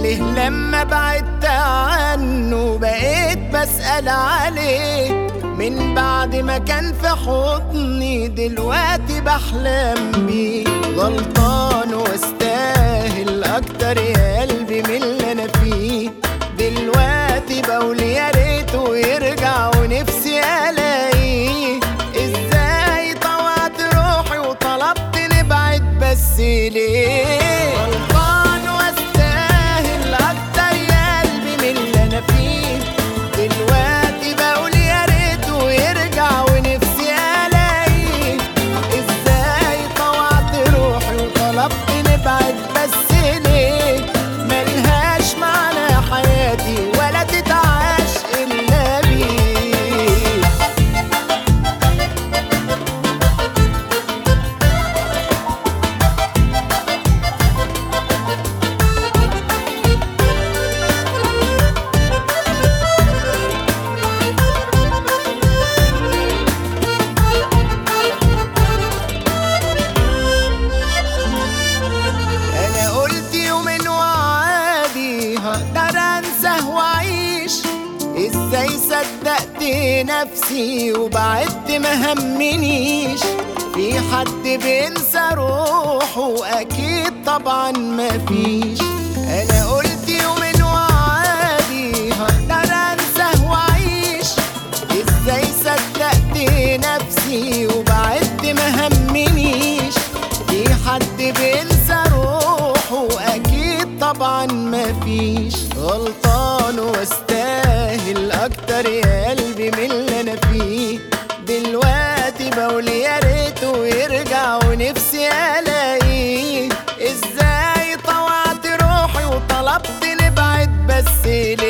ليه لما بعدت عنه بقيت بسأل عليه من بعد ما كان في حضني دلوقتي بحلم بيه غلطان واستاهل اكتر يا قلبي من اللي انا فيه دلوقتي بقول يا ريته يرجع ونفسي الاقيه ازاي طوعت روحي وطلبت نبعد بس ليه غلطان واستاهل اكتر يا قلبي من اللي انا فيه دلوقتي بقول يا ريته يرجع ونفسي الاقيه ازاي طوعت روحي وطلبت نبعد بس ليه ملهاش معنى حياتي ولا تتعاش الا بيه انا قلت يومين وعادي هقدر انساه واعيش ازاي صدقت نفسي وبعدت ما همنيش في حد بينسى روحه اكيد طبعا مفيش انا قلت يومين وعادي هقدر انساه واعيش ازاي صدقت نفسي وبعدت ما همنيش في حد بينسى روحه اكيد طبعا مفيش غلطان واستاهل اكتر يا قلبي من اللي انا فيه دلوقتي بقول يا ريته يرجع ونفسي الاقيه ازاي طوعت روحي وطلبت نبعد بس ليه